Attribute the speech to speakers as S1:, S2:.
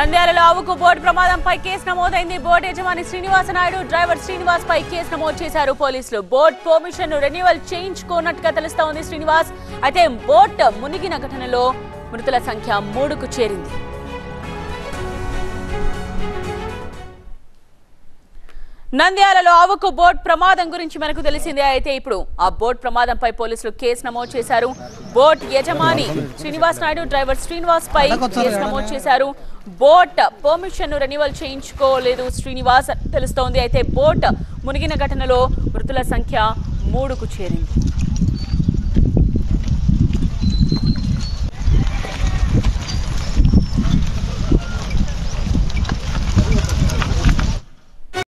S1: నంద్యాలలో ఆవుకు బోట్ ప్రమాదంపై కేసు నమోదైంది బోట్ యజమాని శ్రీనివాస నాయుడు డ్రైవర్ శ్రీనివాస్ పై కేసు నమోదు చేశారు పోలీసులు బోట్ పర్మిషన్ రెన్యువల్ చేయించుకోనట్టుగా తెలుస్తోంది శ్రీనివాస్ అయితే బోట్ మునిగిన ఘటనలో మృతుల సంఖ్య మూడుకు చేరింది నంద్యాలలో ఆవుకు బోట్ ప్రమాదం గురించి మనకు తెలిసిందే అయితే ఇప్పుడు ఆ బోట్ ప్రమాదంపై పోలీసులు కేసు నమోదు చేశారు బోట్ యజమాని శ్రీనివాస్ నాయుడు డ్రైవర్ శ్రీనివాస్ పై కేసు నమోదు చేశారు బోట్ పర్మిషన్ రెన్యువల్ చేయించుకోలేదు శ్రీనివాస్ తెలుస్తోంది అయితే బోట్ మునిగిన ఘటనలో మృతుల సంఖ్య మూడుకు చేరింది